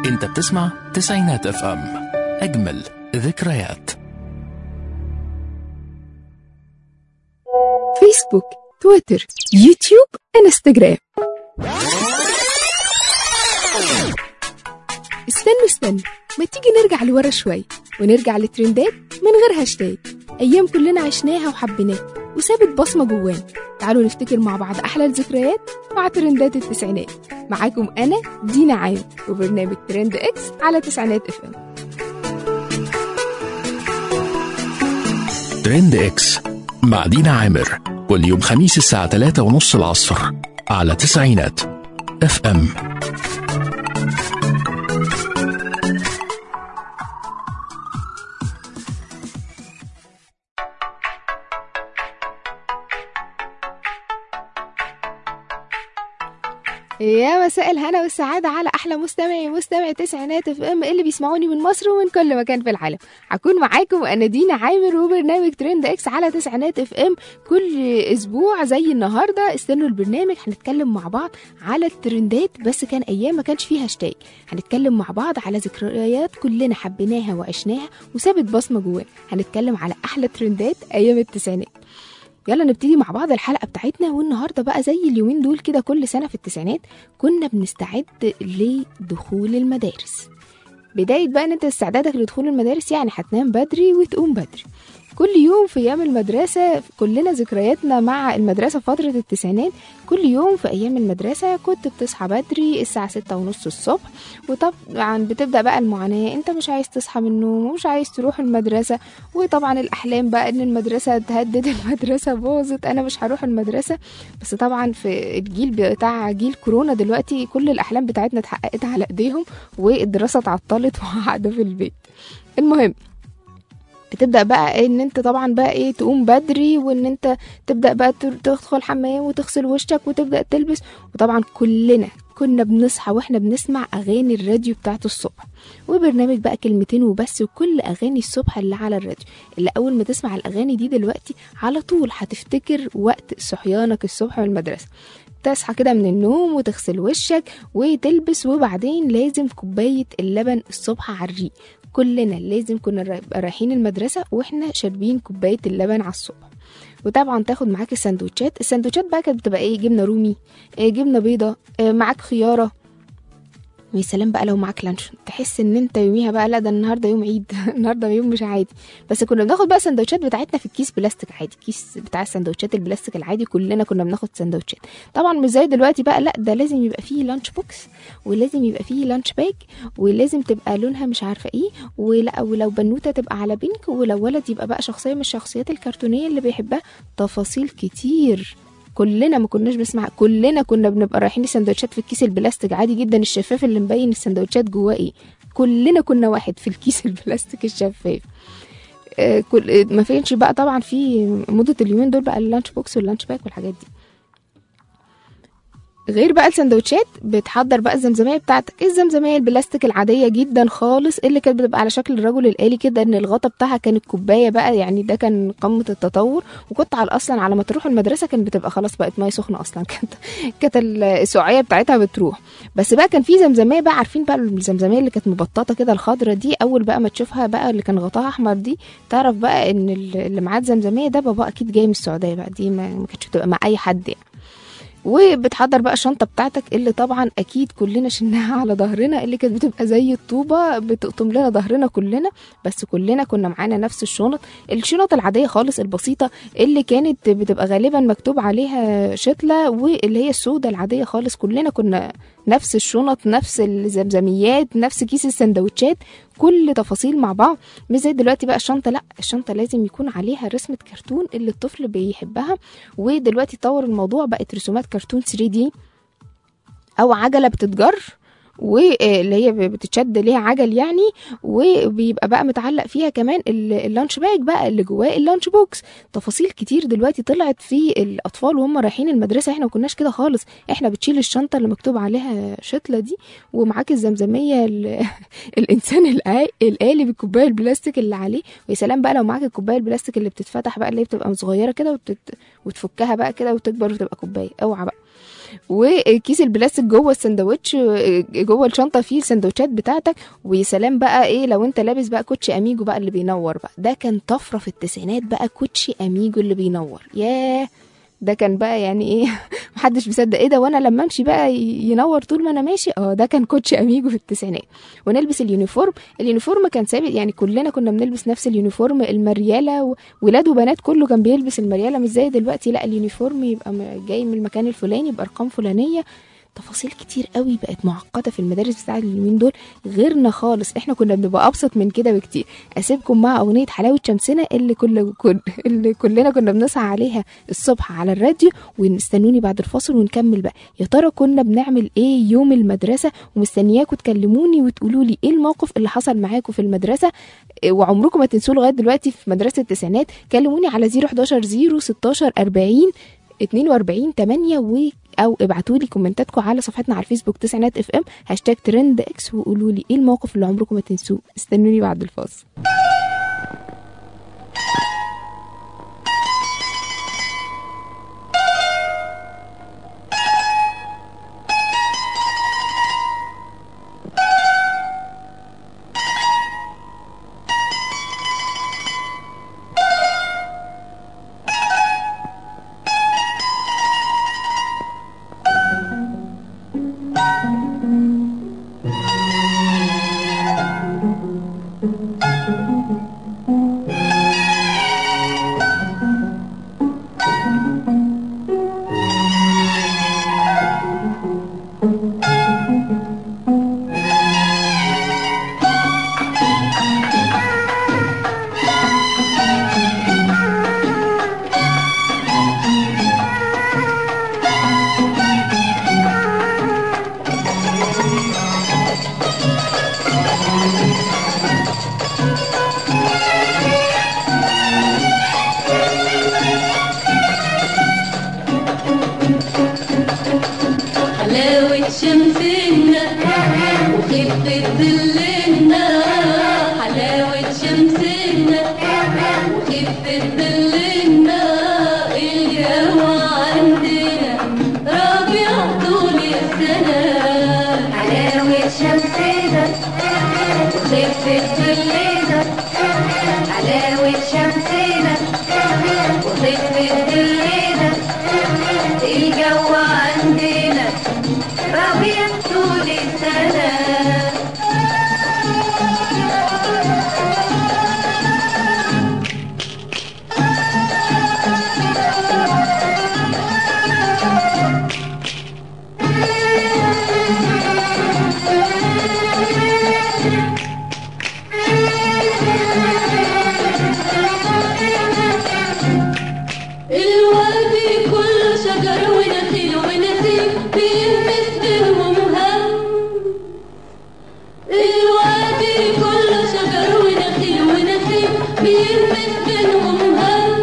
انت بتسمع تسعينات اف ام اجمل ذكريات فيسبوك تويتر يوتيوب انستغرام استنوا استنوا ما تيجي نرجع لورا شوية ونرجع لترندات من غير هاشتاج أيام كلنا عشناها وحبيناها وسابت بصمة جوانا تعالوا نفتكر مع بعض أحلى الذكريات مع ترندات التسعينات معاكم أنا دينا عام وبرنامج ترند إكس على تسعينات اف ام ترند اكس مع دينا عامر كل يوم خميس الساعة 3 ونص العصر على تسعينات اف ام يا مساء الهنا والسعادة على أحلى مستمعي مستمع تسعينات اف ام اللي بيسمعوني من مصر ومن كل مكان في العالم هكون معاكم أنا دينا عامر وبرنامج ترند اكس على تسعينات اف ام كل أسبوع زي النهاردة استنوا البرنامج هنتكلم مع بعض على الترندات بس كان أيام ما كانش فيها هاشتاج هنتكلم مع بعض على ذكريات كلنا حبيناها وعشناها وسابت بصمة جوانا هنتكلم على أحلى ترندات أيام التسعينات يلا نبتدي مع بعض الحلقه بتاعتنا والنهارده بقى زي اليومين دول كده كل سنه في التسعينات كنا بنستعد لدخول المدارس بدايه بقى ان انت استعدادك لدخول المدارس يعني هتنام بدري وتقوم بدري كل يوم في ايام المدرسه كلنا ذكرياتنا مع المدرسه في فتره التسعينات كل يوم في ايام المدرسه كنت بتصحى بدري الساعه ستة ونص الصبح وطبعا بتبدا بقى المعاناه انت مش عايز تصحى من النوم ومش عايز تروح المدرسه وطبعا الاحلام بقى ان المدرسه تهدد المدرسه باظت انا مش هروح المدرسه بس طبعا في الجيل بتاع جيل كورونا دلوقتي كل الاحلام بتاعتنا اتحققت على ايديهم والدراسه اتعطلت وقاعده في البيت المهم بتبدا بقى ان انت طبعا بقى ايه تقوم بدري وان انت تبدا بقى تدخل حمام وتغسل وشك وتبدا تلبس وطبعا كلنا كنا بنصحى واحنا بنسمع اغاني الراديو بتاعت الصبح وبرنامج بقى كلمتين وبس وكل اغاني الصبح اللي على الراديو اللي اول ما تسمع الاغاني دي دلوقتي على طول هتفتكر وقت صحيانك الصبح من المدرسه تصحى كده من النوم وتغسل وشك وتلبس وبعدين لازم كوبايه اللبن الصبح على الريق كلنا لازم كنا نبقى رايحين المدرسة واحنا شاربين كوباية اللبن على الصبح وطبعا تاخد معاك السندوتشات السندوتشات بقى كانت بتبقى ايه جبنة رومي إيه جبنة بيضة إيه معاك خيارة ويا سلام بقى لو معاك لانشون تحس ان انت يوميها بقى لا ده النهارده يوم عيد النهارده يوم مش عادي بس كنا بناخد بقى السندوتشات بتاعتنا في الكيس بلاستيك عادي كيس بتاع السندوتشات البلاستيك العادي كلنا كنا بناخد سندوتشات طبعا مش زي دلوقتي بقى لا ده لازم يبقى فيه لانش بوكس ولازم يبقى فيه لانش باج ولازم تبقى لونها مش عارفه ايه ولا ولو بنوته تبقى على بينك ولو ولد يبقى بقى شخصيه من الشخصيات الكرتونيه اللي بيحبها تفاصيل كتير كلنا ما كناش بنسمع كلنا كنا بنبقى رايحين السندوتشات في الكيس البلاستيك عادي جدا الشفاف اللي مبين السندوتشات جواه ايه كلنا كنا واحد في الكيس البلاستيك الشفاف آه كل ما فينش بقى طبعا في موضه اليومين دول بقى اللانش بوكس واللانش باك والحاجات دي غير بقى السندوتشات بتحضر بقى الزمزميه بتاعتك الزمزميه البلاستيك العاديه جدا خالص اللي كانت بتبقى على شكل الرجل الالي كده ان الغطا بتاعها كانت كوبايه بقى يعني ده كان قمه التطور وكنت على اصلا على ما تروح المدرسه كانت بتبقى خلاص بقت ميه سخنه اصلا كانت كانت السعيه بتاعتها بتروح بس بقى كان في زمزميه بقى عارفين بقى الزمزميه اللي كانت مبططه كده الخضره دي اول بقى ما تشوفها بقى اللي كان غطاها احمر دي تعرف بقى ان اللي معاه الزمزميه ده بابا اكيد جاي من السعوديه بقى دي ما كانتش بتبقى مع اي حد يعني وبتحضر بقى الشنطه بتاعتك اللي طبعا اكيد كلنا شلناها على ظهرنا اللي كانت بتبقى زي الطوبه بتقطم لنا ظهرنا كلنا بس كلنا كنا معانا نفس الشنط الشنط العاديه خالص البسيطه اللي كانت بتبقى غالبا مكتوب عليها شتله واللي هي السودة العاديه خالص كلنا كنا نفس الشنط نفس الزمزميات نفس كيس السندوتشات كل تفاصيل مع بعض مش زي دلوقتي بقى الشنطه لا الشنطه لازم يكون عليها رسمه كرتون اللي الطفل بيحبها ودلوقتي طور الموضوع بقت رسومات كرتون 3 دي او عجله بتتجر واللي هي بتتشد ليها عجل يعني وبيبقى بقى متعلق فيها كمان اللانش باج بقى اللي جواه اللانش بوكس تفاصيل كتير دلوقتي طلعت في الاطفال وهم رايحين المدرسه احنا ما كناش كده خالص احنا بتشيل الشنطه اللي مكتوب عليها شتله دي ومعاك الزمزميه الانسان الالي بالكوبايه البلاستيك اللي عليه ويا سلام بقى لو معاك الكوبايه البلاستيك اللي بتتفتح بقى اللي هي بتبقى صغيره كده وتفكها بقى كده وتكبر وتبقى كوبايه اوعى بقى وكيس البلاستيك جوه السندوتش آه، جوه الشنطه فيه السندوتشات بتاعتك ويا سلام بقى ايه لو انت لابس بقى كوتشي اميجو بقى اللي بينور بقى ده كان طفره في التسعينات بقى كوتشي اميجو اللي بينور ياه ده كان بقى يعني ايه محدش بيصدق ايه ده وانا لما امشي بقى ي- ينور طول ما انا ماشي اه ده كان كوتشي اميجو في التسعينات ونلبس اليونيفورم اليونيفورم كان ثابت يعني كلنا كنا بنلبس نفس اليونيفورم المرياله و- ولاد وبنات كله كان بيلبس المرياله مش زي دلوقتي لا اليونيفورم يبقى م- جاي من المكان الفلاني بارقام فلانيه تفاصيل كتير قوي بقت معقده في المدارس بتاع اليومين دول غيرنا خالص احنا كنا بنبقى ابسط من كده بكتير اسيبكم مع اغنيه حلاوه شمسنا اللي كل كل اللي كلنا كنا بنسعى عليها الصبح على الراديو واستنوني بعد الفاصل ونكمل بقى يا ترى كنا بنعمل ايه يوم المدرسه ومستنياكم تكلموني وتقولوا لي ايه الموقف اللي حصل معاكم في المدرسه إيه وعمركم ما تنسوه لغايه دلوقتي في مدرسه التسعينات كلموني على 011 016 40 42 8 و او ابعتوا لي كومنتاتكم على صفحتنا على الفيسبوك تسعينات اف ام هاشتاج ترند اكس وقولوا لي ايه الموقف اللي عمركم ما تنسوه استنوني بعد الفاصل حلاوة شمسنا وخفة ظلنا حلاوة شمسنا وخفة ظلنا الجو عندنا ربيع طول السنة حلاوة شمسنا وخفة ظلنا حلاوة شمسنا وخفة ظلنا الجو عندنا ربيع طول السنة الوادي كله شجر ونخيل ونسيم بيلمس بينهم هم الوادي كله شجر ونخيل ونسيم بيلمس بينهم هم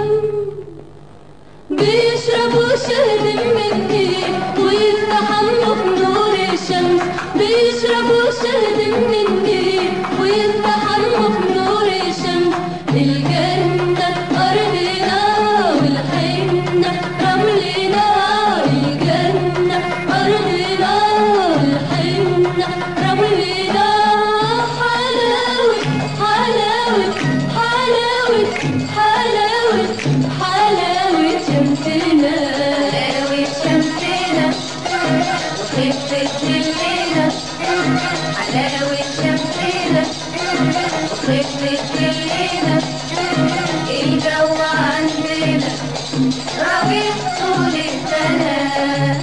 بيشربوا شهد من النيل ويستحموا في نور الشمس بيشربوا شهد من النيل ويستحموا في نور الشمس الجنة أرضنا والحنة رملنا الجنة أرضنا والحنة رملنا حلاوة حلاوة حلاوة حلاوة حلاوة شمسنا حلاوة شمسنا وخفة ظلنا حلاوة شمسنا وخفة ظلنا الجو عندنا ربيع طول السنة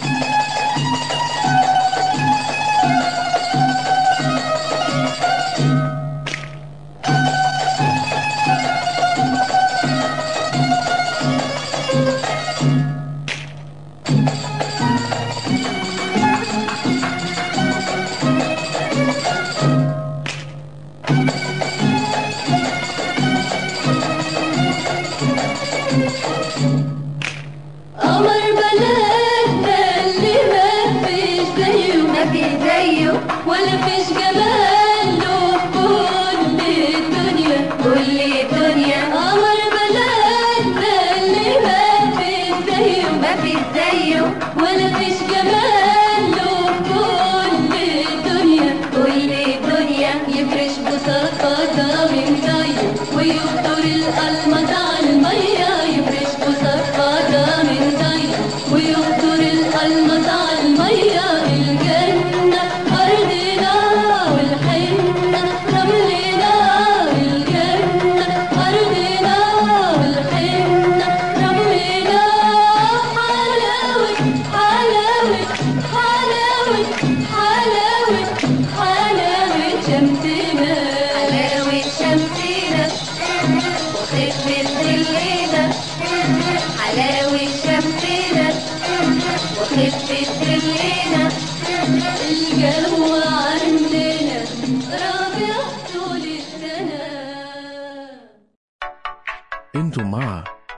قمر بلدنا اللي ما فيش زيه ما في زيه ولا فيش جمال له في كل الدنيا كل الدنيا قمر بلدنا اللي ما فيش زيه ما في زيه ولا فيش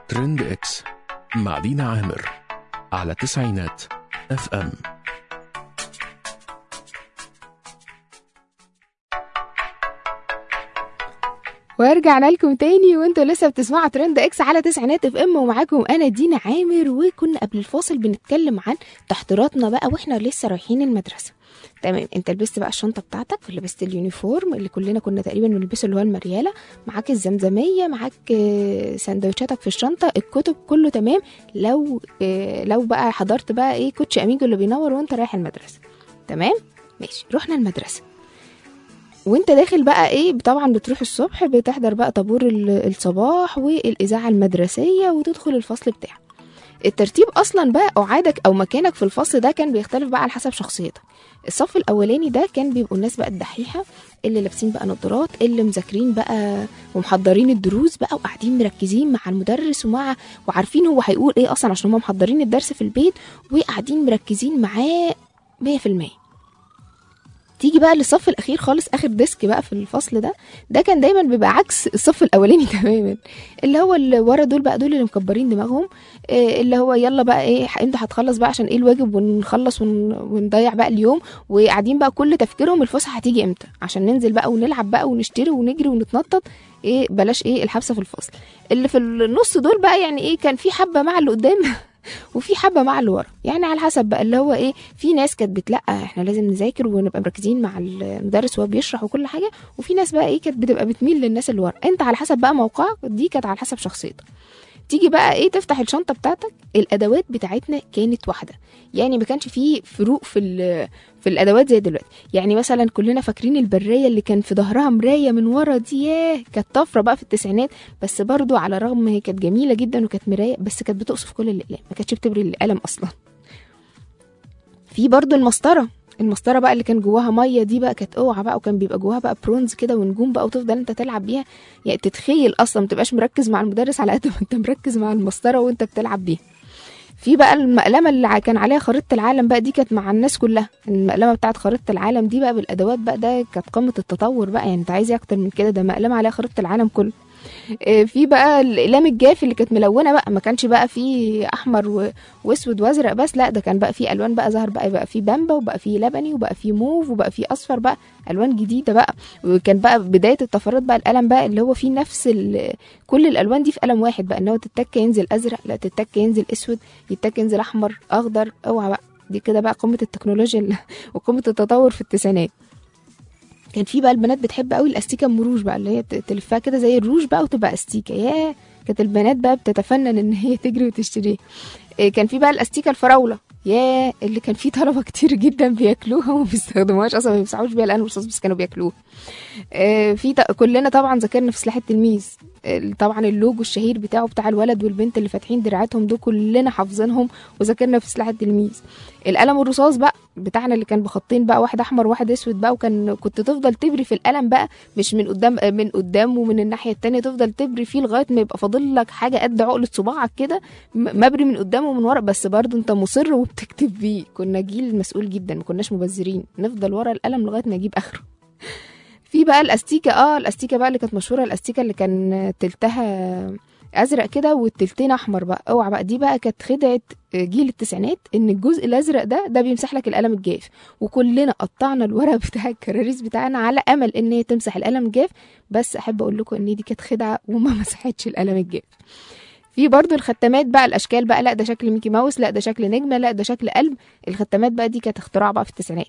ترند اكس مع دينا عامر على تسعينات اف ام ورجعنا لكم تاني وانتوا لسه بتسمعوا ترند اكس على تسعينات اف ام ومعاكم انا دينا عامر وكنا قبل الفاصل بنتكلم عن تحضيراتنا بقى واحنا لسه رايحين المدرسه تمام انت لبست بقى الشنطه بتاعتك ولبست اليونيفورم اللي كلنا كنا تقريبا بنلبسه اللي هو المرياله معاك الزمزميه معاك آه، سندوتشاتك في الشنطه الكتب كله تمام لو آه، لو بقى حضرت بقى ايه كوتش اميجو اللي بينور وانت رايح المدرسه تمام ماشي رحنا المدرسه وانت داخل بقى ايه طبعا بتروح الصبح بتحضر بقى طابور ال- الصباح والاذاعه المدرسيه وتدخل الفصل بتاعك الترتيب اصلا بقى قعادك او مكانك في الفصل ده كان بيختلف بقى على حسب شخصيتك الصف الاولاني ده كان بيبقوا الناس بقى الدحيحه اللي لابسين بقى نظارات اللي مذاكرين بقى ومحضرين الدروس بقى وقاعدين مركزين مع المدرس ومع وعارفين هو هيقول ايه اصلا عشان هم محضرين الدرس في البيت وقاعدين مركزين معاه 100% تيجي بقى للصف الاخير خالص اخر ديسك بقى في الفصل ده ده كان دايما بيبقى عكس الصف الاولاني تماما اللي هو اللي ورا دول بقى دول اللي مكبرين دماغهم إيه اللي هو يلا بقى ايه انت هتخلص بقى عشان ايه الواجب ونخلص ون... ونضيع بقى اليوم وقاعدين بقى كل تفكيرهم الفسحه هتيجي امتى عشان ننزل بقى ونلعب بقى ونشتري ونجري ونتنطط ايه بلاش ايه الحبسه في الفصل اللي في النص دول بقى يعني ايه كان في حبه مع اللي قدام وفي حبه مع اللي ورا يعني على حسب بقى اللي هو ايه في ناس كانت بتلقى احنا لازم نذاكر ونبقى مركزين مع المدرس وهو بيشرح وكل حاجه وفي ناس بقى ايه كانت بتبقى بتميل للناس اللي ورا انت على حسب بقى موقعك دي كانت على حسب شخصيتك تيجي بقى ايه تفتح الشنطه بتاعتك الادوات بتاعتنا كانت واحده يعني ما كانش فيه فروق في ال- في الادوات زي دلوقتي يعني مثلا كلنا فاكرين البريه اللي كان في ظهرها مرايه من ورا دي ياه كانت طفره بقى في التسعينات بس برضو على الرغم ما هي كانت جميله جدا وكانت مرايه بس كانت بتقصف كل الاقلام ما كانتش بتبري القلم اصلا في برضو المسطره المسطره بقى اللي كان جواها ميه دي بقى كانت اوعى بقى وكان بيبقى جواها بقى برونز كده ونجوم بقى وتفضل انت تلعب بيها يعني تتخيل اصلا ما تبقاش مركز مع المدرس على قد ما انت مركز مع المسطره وانت بتلعب بيها في بقى المقلمه اللي ع- كان عليها خريطه العالم بقى دي كانت مع الناس كلها المقلمه بتاعت خريطه العالم دي بقى بالادوات بقى ده كانت قمه التطور بقى يعني انت عايز ايه اكتر من كده ده مقلمه عليها خريطه العالم كله آه، في بقى الاقلام الجاف اللي كانت ملونه بقى ما كانش بقى في احمر و- واسود وازرق بس لا ده كان بقى في الوان بقى ظهر بقى بقى في بامبا وبقى في لبني وبقى في موف وبقى في اصفر بقى الوان جديده بقى وكان بقى بدايه الطفرات بقى القلم بقى اللي هو فيه نفس ال- كل الالوان دي في قلم واحد بقى ان هو تتك ينزل ازرق لا تتك ينزل اسود يتك ينزل احمر اخضر اوعى بقى دي كده بقى قمه التكنولوجيا ال- وقمه التطور في التسعينات كان في بقى البنات بتحب قوي الاستيكه ام روج بقى اللي هي ت- تلفها كده زي الروج بقى وتبقى استيكه ياه كانت البنات بقى بتتفنن ان هي تجري وتشتريها إيه، كان في بقى الاستيكه الفراوله ياه اللي كان في طلبه كتير جدا بياكلوها وما بيستخدموهاش اصلا ما بيمسحوش بيها القلم الرصاص بس كانوا بياكلوها آه، في ط- كلنا طبعا ذاكرنا في سلاح التلميذ ال- طبعا اللوجو الشهير بتاعه بتاع الولد والبنت اللي فاتحين دراعاتهم دول كلنا حافظينهم وذاكرنا في سلاح التلميذ القلم الرصاص بقى بتاعنا اللي كان بخطين بقى واحد احمر وواحد اسود بقى وكان كنت تفضل تبري في القلم بقى مش من قدام من قدام ومن الناحيه التانية تفضل تبري فيه لغايه ما يبقى فاضل لك حاجه قد عقله صباعك كده م- مبري من قدام ومن ورا بس برضه انت مصر وبتكتب بيه كنا جيل مسؤول جدا ما كناش مبذرين نفضل ورا القلم لغايه ما يجيب اخره في بقى الاستيكه اه الاستيكه بقى اللي كانت مشهوره الاستيكه اللي كان تلتها ازرق كده والتلتين احمر بقى اوعى بقى دي بقى كانت خدعه جيل التسعينات ان الجزء الازرق ده ده بيمسح لك القلم الجاف وكلنا قطعنا الورق بتاع الكراريس بتاعنا على امل ان هي تمسح القلم الجاف بس احب اقول لكم ان دي كانت خدعه وما مسحتش القلم الجاف في برضو الختامات بقى الاشكال بقى لا ده شكل ميكي ماوس لا ده شكل نجمه لا ده شكل قلب الختامات بقى دي كانت اختراع بقى في التسعينات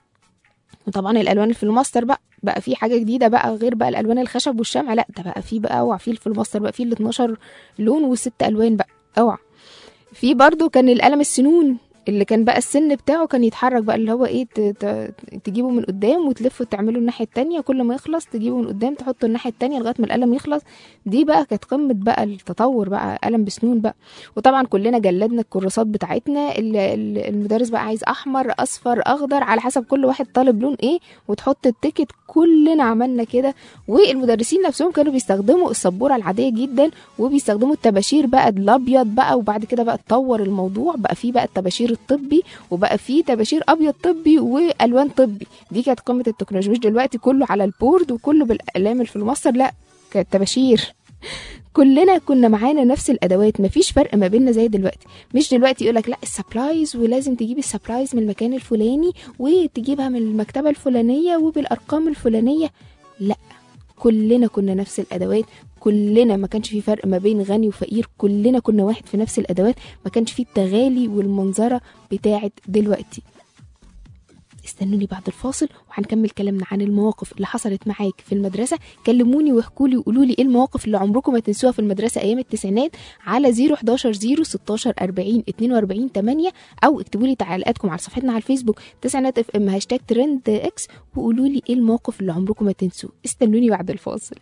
وطبعا الالوان في الماستر بقى بقى في حاجه جديده بقى غير بقى الالوان الخشب والشمع لا ده بقى في بقى اوعى في في الماستر بقى في ال 12 لون والست الوان بقى اوعى في برضو كان القلم السنون اللي كان بقى السن بتاعه كان يتحرك بقى اللي هو ايه ت- ت- تجيبه من قدام وتلفه تعمله الناحيه التانية كل ما يخلص تجيبه من قدام تحطه الناحيه التانية لغايه ما القلم يخلص دي بقى كانت قمه بقى التطور بقى قلم بسنون بقى وطبعا كلنا جلدنا الكراسات بتاعتنا ال- ال- المدرس بقى عايز احمر اصفر اخضر على حسب كل واحد طالب لون ايه وتحط التيكت كلنا عملنا كده والمدرسين نفسهم كانوا بيستخدموا السبوره العاديه جدا وبيستخدموا الطباشير بقى الابيض بقى وبعد كده بقى اتطور الموضوع بقى فيه بقى الطباشير الطبي وبقى فيه طباشير ابيض طبي والوان طبي دي كانت قمه التكنولوجيا مش دلوقتي كله على البورد وكله بالاقلام اللي في الماستر لا كانت طباشير كلنا كنا معانا نفس الادوات مفيش فرق ما بيننا زي دلوقتي مش دلوقتي يقولك لا السبلايز ولازم تجيب السبلايز من المكان الفلاني وتجيبها من المكتبه الفلانيه وبالارقام الفلانيه لا كلنا كنا نفس الادوات كلنا ما كانش في فرق ما بين غني وفقير كلنا كنا واحد في نفس الادوات ما كانش في التغالي والمنظره بتاعه دلوقتي استنوني بعد الفاصل وهنكمل كلامنا عن المواقف اللي حصلت معاك في المدرسة كلموني واحكوا لي وقولوا لي ايه المواقف اللي عمركم ما تنسوها في المدرسة ايام التسعينات على 011 0 16 40 42 8 او اكتبوا لي تعليقاتكم على صفحتنا على الفيسبوك تسعينات اف ام هاشتاج ترند اكس وقولوا لي ايه المواقف اللي عمركم ما تنسوه استنوني بعد الفاصل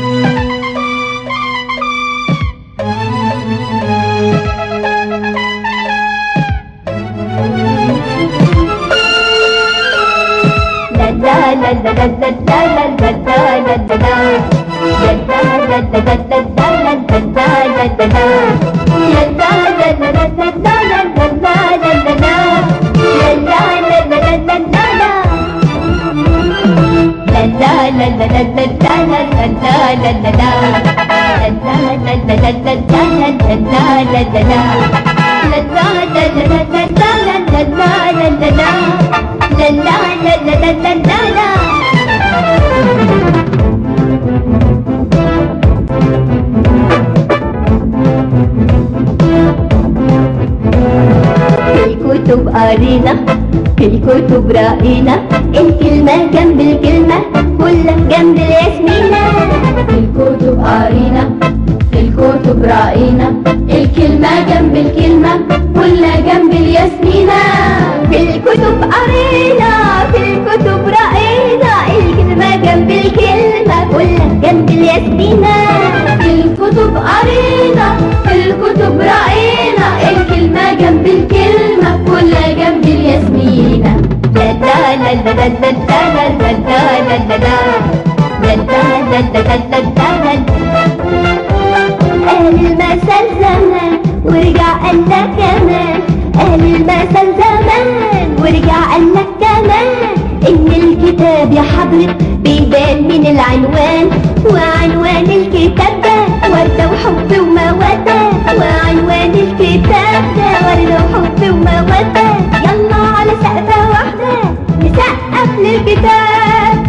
في الكتب قرينا في الكتب رأينا الكلمة جنب الكلمة كلها جنب الياسمينة في الكتب قرينا في الكتب رأينا الكلمة جنب الكلمة كلها جنب الياسمينة في الكتب قرينا في الكتب رأينا الكلمة جنب الكلمة كلها جنب الياسمينة في الكتب قرينا في الكتب رأينا الكلمة جنب الكلمة كلها جنب الياسمينة لا لا لا لا لا لا لا لا لا لا لا لا لا لا لا لا لا أهل المثل زمان ورجع قال لك كمان أهل المثل زمان ورجع قال لك كمان إن الكتاب يا حضرة بيبان من العنوان وعنوان الكتاب ده وردة وحب ومودة وعنوان الكتاب ده وردة وحب ومودة يلا على سقفة واحدة نسقف للكتاب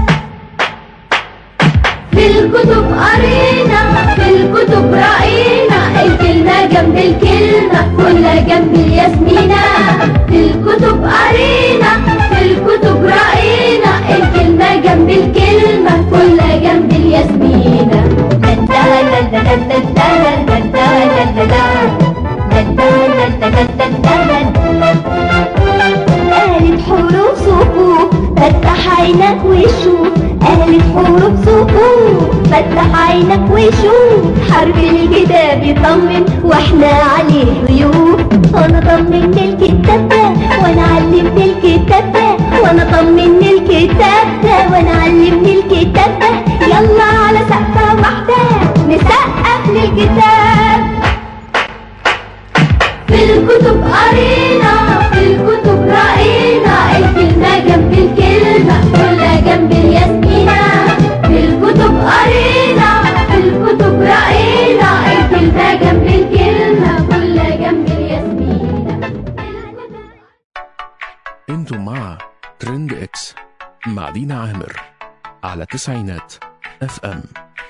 في الكتب قرينا في الكتب رأينا الكلمة جنب الكلمة كلها جنب الياسمينة في الكتب قرينا في الكتب رأينا الكلمة جنب الكلمة كلها جنب الياسمينة لا لا لا لا لا لا لا لا لا لا لا لا لا لا قالت حروف صفوف فتح عينك وشوف قالت حروف صفوف فتح عينك وشوف حرف الكتاب يطمن واحنا عليه ضيوف وانا طمن الكتاب ده وانا علمت الكتاب ده وانا طمن الكتاب ده وانا علمت الكتاب ده يلا على سقفة واحدة نسقف للكتاب في الكتب قرينا في الكتب رأينا الكلمة جنب الكلمة كلها جنب الياسمينة في الكتب قرينا في الكتب رأينا الكلمة جنب الكلمة كلها جنب الياسمينة انتم مع ترند اكس مع دينا عامر على تسعينات اف ام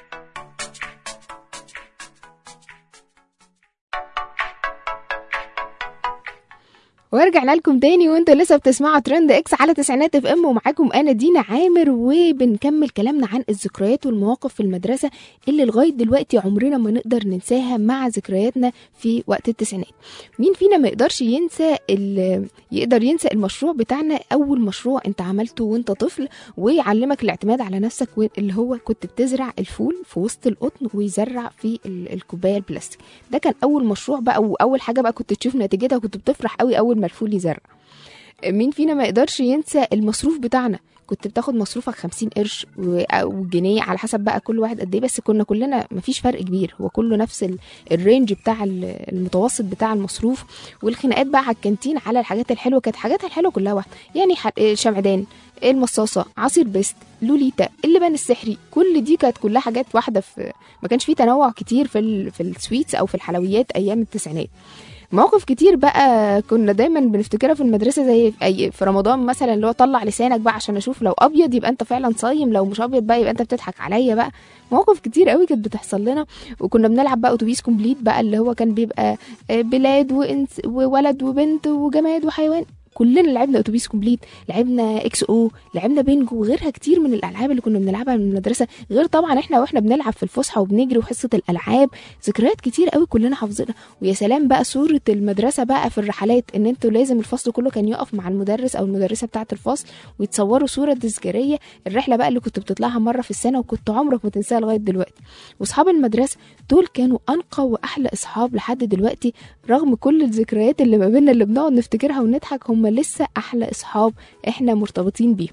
ورجعنا لكم تاني وانتوا لسه بتسمعوا ترند اكس على تسعينات اف ام ومعاكم انا دينا عامر وبنكمل كلامنا عن الذكريات والمواقف في المدرسه اللي لغايه دلوقتي عمرنا ما نقدر ننساها مع ذكرياتنا في وقت التسعينات مين فينا ما يقدرش ينسى ال- يقدر ينسى المشروع بتاعنا اول مشروع انت عملته وانت طفل ويعلمك الاعتماد على نفسك و- اللي هو كنت بتزرع الفول في وسط القطن ويزرع في ال- الكوبايه البلاستيك ده كان اول مشروع بقى واول حاجه بقى كنت تشوف نتيجتها وكنت بتفرح قوي اول ما الفول يزرع مين فينا ما يقدرش ينسى المصروف بتاعنا كنت بتاخد مصروفك 50 قرش و- او جنيه على حسب بقى كل واحد قد ايه بس كنا كلنا مفيش فرق كبير هو كله نفس ال- الرينج بتاع ال- المتوسط بتاع المصروف والخناقات بقى على الكانتين على الحاجات الحلوه كانت حاجاتها الحلوه كلها واحده يعني ح- شمعدان المصاصه عصير بيست لوليتا اللبان السحري كل دي كانت كلها حاجات واحده في ما كانش فيه تنوع كتير في ال... في السويتس او في الحلويات ايام التسعينات مواقف كتير بقى كنا دايما بنفتكرها في المدرسه زي في, أي في رمضان مثلا اللي هو طلع لسانك بقى عشان اشوف لو ابيض يبقى انت فعلا صايم لو مش ابيض بقى يبقى انت بتضحك عليا بقى مواقف كتير قوي كانت بتحصل لنا وكنا بنلعب بقى اتوبيس كومبليت بقى اللي هو كان بيبقى آه، بلاد وإنس وولد وبنت وجماد وحيوان كلنا لعبنا اتوبيس كومبليت لعبنا اكس او لعبنا بينجو وغيرها كتير من الالعاب اللي كنا بنلعبها من المدرسه غير طبعا احنا واحنا بنلعب في الفسحه وبنجري وحصه الالعاب ذكريات كتير قوي كلنا حافظينها ويا سلام بقى صوره المدرسه بقى في الرحلات ان انتوا لازم الفصل كله كان يقف مع المدرس او المدرسه بتاعه الفصل ويتصوروا صوره تذكاريه الرحله بقى اللي كنت بتطلعها مره في السنه وكنت عمرك ما تنساها لغايه دلوقتي واصحاب المدرسه دول كانوا انقى واحلى اصحاب لحد دلوقتي رغم كل الذكريات اللي ما بيننا اللي بنقعد نفتكرها ونضحك هم لسه احلى اصحاب احنا مرتبطين بيهم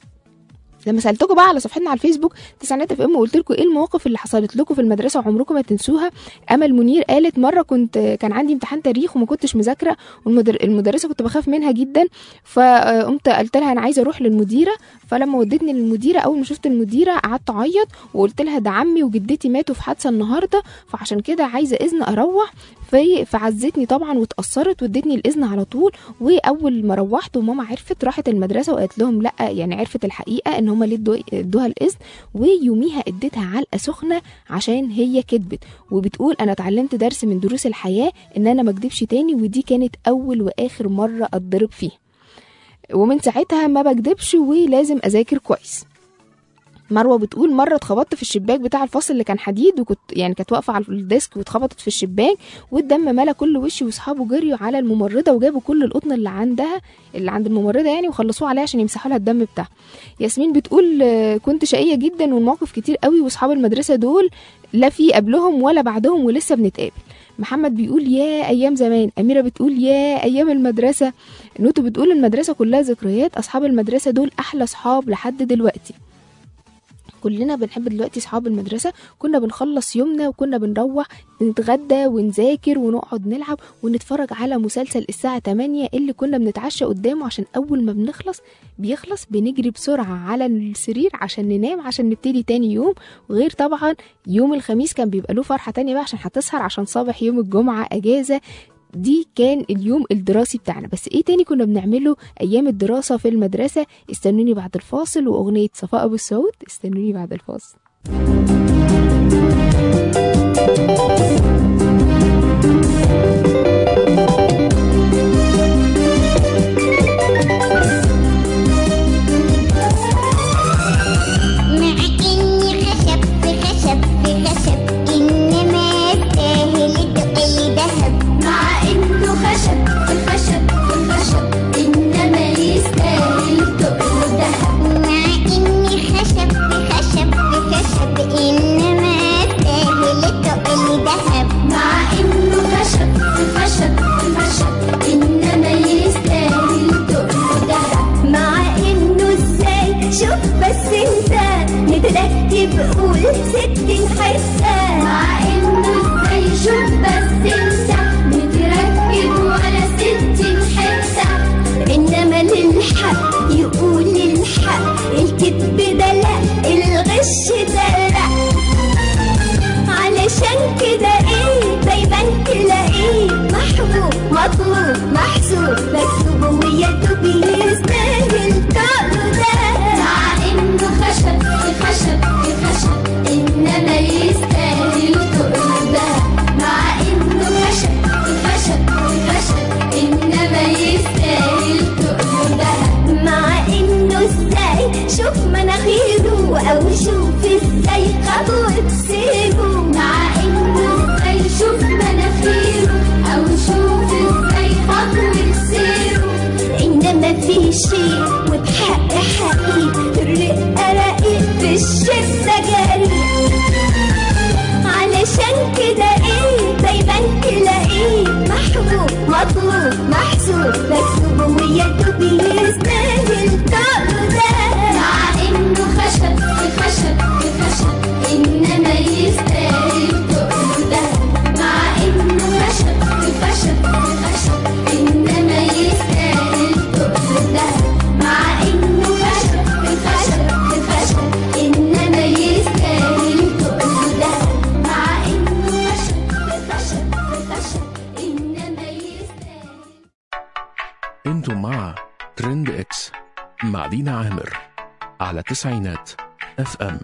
لما سالتكم بقى على صفحتنا على الفيسبوك تسعينات اف ام وقلت لكم ايه المواقف اللي حصلت لكم في المدرسه وعمركم ما تنسوها امل منير قالت مره كنت كان عندي امتحان تاريخ وما كنتش مذاكره والمدرسه كنت بخاف منها جدا فقمت قلت لها انا عايزه اروح للمديره فلما ودتني للمديره اول ما شفت المديره قعدت اعيط وقلت لها ده عمي وجدتي ماتوا في حادثه النهارده فعشان كده عايزه اذن اروح في فعزتني طبعا واتاثرت وادتني الاذن على طول واول ما روحت وماما عرفت راحت المدرسه وقالت لهم لا يعني عرفت الحقيقه ان هما ليه ادوا- ادوها الاذن ويوميها اديتها علقه سخنه عشان هي كدبت وبتقول انا اتعلمت درس من دروس الحياه ان انا ما اكدبش تاني ودي كانت اول واخر مره اتضرب فيها ومن ساعتها ما بكدبش ولازم اذاكر كويس مروه بتقول مره اتخبطت في الشباك بتاع الفصل اللي كان حديد وكنت يعني كانت واقفه على الديسك واتخبطت في الشباك والدم ملا كل وشي واصحابه جريوا على الممرضه وجابوا كل القطن اللي عندها اللي عند الممرضه يعني وخلصوه عليها عشان يمسحوا لها الدم بتاعها ياسمين بتقول آه، كنت شقيه جدا والمواقف كتير قوي واصحاب المدرسه دول لا في قبلهم ولا بعدهم ولسه بنتقابل محمد بيقول يا ايام زمان اميره بتقول يا ايام المدرسه نوتو بتقول المدرسه كلها ذكريات اصحاب المدرسه دول احلى اصحاب لحد دلوقتي كلنا بنحب دلوقتي اصحاب المدرسه كنا بنخلص يومنا وكنا بنروح نتغدى ونذاكر ونقعد نلعب ونتفرج على مسلسل الساعه 8 اللي كنا بنتعشى قدامه عشان اول ما بنخلص بيخلص بنجري بسرعه على السرير عشان ننام عشان نبتدي تاني يوم وغير طبعا يوم الخميس كان بيبقى له فرحه تانية بقى عشان هتسهر عشان صباح يوم الجمعه اجازه دي كان اليوم الدراسي بتاعنا بس ايه تاني كنا بنعمله ايام الدراسة في المدرسة استنوني بعد الفاصل واغنية صفاء ابو السعود استنوني بعد الفاصل مع إني خشب في خشب في خشب إنما يستاهل تقل ذهب مع انه خشب في خشب في خشب انما يستاهل تقل دهب مع إني خشب في خشب في خشب إنما يستاهل تقل ذهب مع انه خشب في خشب في خشب انما يستاهل تقل دهب مع انه ازاي شوف بس انت نترتب قول ستين حساب مع انه ازاي شوف بس انت متركب ولا ستين حته انما للحق يقول الحق الكذب ده لا الغش ده لا علشان كده ايه دايما تلاقيه محبوب مطلوب محسوب مكتوب ويده بيستاهل طقله ده مع انه خشب في خشب في خشب انما يستاهل تقل دهب مع انه خشب في خشب في خشب انما يستاهل تقل دهب مع انه ازاي شوف مناخيره او شوف ازاي خطوة سيبه مع انه ازاي شوف مناخيره او شوف ازاي خطوة سيره انما في شيء وبحق حقيقي الرقة رقيق في الشدة جريء علشان كده ايه دايما تلاقيه محبوب مطلوب محسوب مكتوب ويده بيستاهل طقله ده مع انه خشب في خشب في خشب دينا عامر على تسعينات اف ام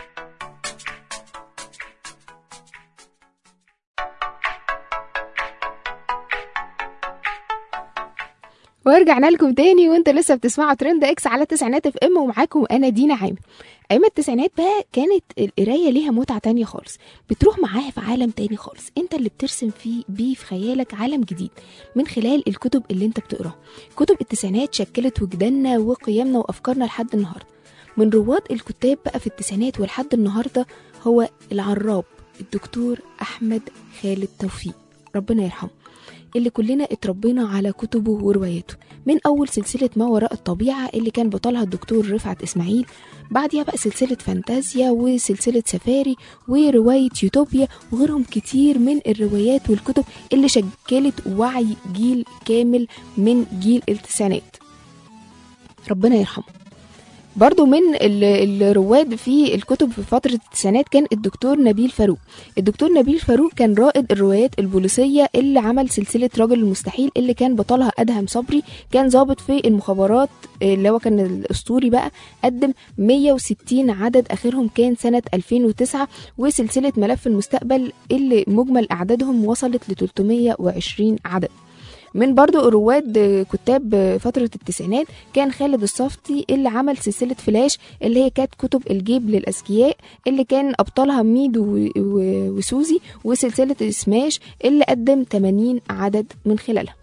ورجعنا لكم تاني وانت لسه بتسمعوا ترند اكس على تسعينات اف ام ومعاكم انا دينا عامر ايام التسعينات بقى كانت القرايه ليها متعه تانية خالص بتروح معاها في عالم تاني خالص انت اللي بترسم فيه بيه في خيالك عالم جديد من خلال الكتب اللي انت بتقراها كتب التسعينات شكلت وجداننا وقيمنا وافكارنا لحد النهارده من رواد الكتاب بقى في التسعينات ولحد النهارده هو العراب الدكتور احمد خالد توفيق ربنا يرحمه اللي كلنا اتربينا على كتبه ورواياته من اول سلسله ما وراء الطبيعه اللي كان بطلها الدكتور رفعت اسماعيل بعديها بقى سلسله فانتازيا وسلسله سفاري وروايه يوتوبيا وغيرهم كتير من الروايات والكتب اللي شكلت وعي جيل كامل من جيل التسعينات ربنا يرحمه برضو من ال- الرواد في الكتب في فترة التسعينات كان الدكتور نبيل فاروق الدكتور نبيل فاروق كان رائد الروايات البوليسية اللي عمل سلسلة رجل المستحيل اللي كان بطلها أدهم صبري كان ضابط في المخابرات اللي هو كان الأسطوري بقى قدم 160 عدد آخرهم كان سنة 2009 وسلسلة ملف المستقبل اللي مجمل أعدادهم وصلت ل 320 عدد من برضو رواد كتاب فترة التسعينات كان خالد الصفتي اللي عمل سلسلة فلاش اللي هي كانت كتب الجيب للأذكياء اللي كان أبطالها ميدو و- و- وسوزي وسلسلة سماش اللي قدم 80 عدد من خلالها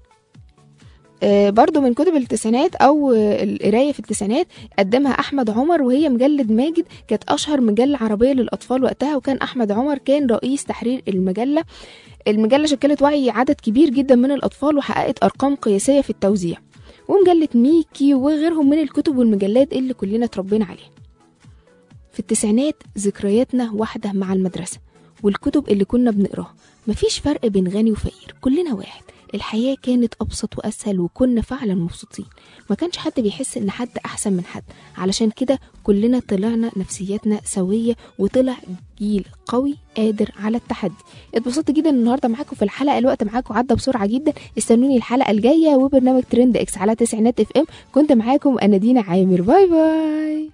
آه، برضو من كتب التسعينات او آه، القرايه في التسعينات قدمها احمد عمر وهي مجله ماجد كانت اشهر مجله عربيه للاطفال وقتها وكان احمد عمر كان رئيس تحرير المجله المجله شكلت وعي عدد كبير جدا من الاطفال وحققت ارقام قياسيه في التوزيع ومجله ميكي وغيرهم من الكتب والمجلات اللي كلنا اتربينا عليها في التسعينات ذكرياتنا واحده مع المدرسه والكتب اللي كنا بنقراها مفيش فرق بين غني وفقير كلنا واحد الحياة كانت أبسط وأسهل وكنا فعلا مبسوطين ما كانش حد بيحس إن حد أحسن من حد علشان كده كلنا طلعنا نفسياتنا سوية وطلع جيل قوي قادر على التحدي اتبسطت جدا النهارده معاكم في الحلقه الوقت معاكم عدى بسرعه جدا استنوني الحلقه الجايه وبرنامج ترند اكس على تسعينات اف ام كنت معاكم انا دينا عامر باي باي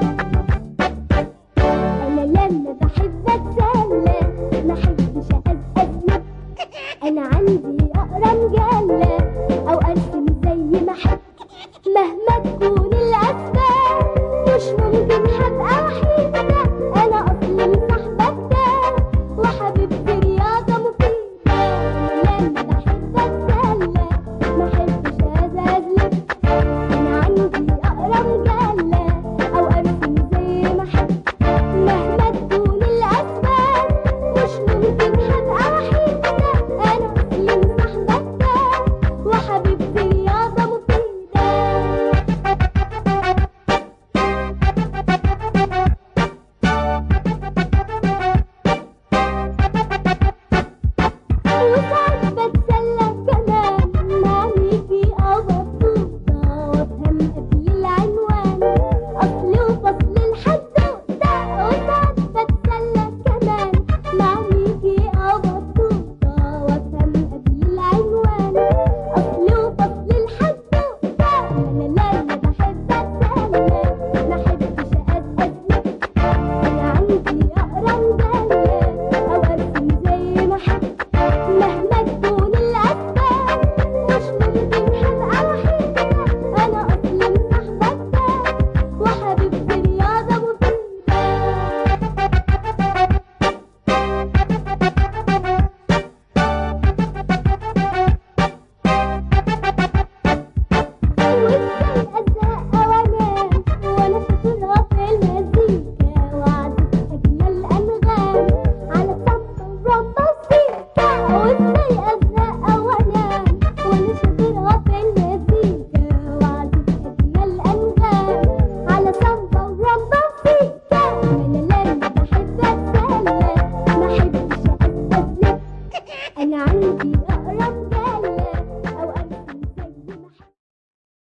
انا لما بحب اتسلى ما احبش عندي أقرب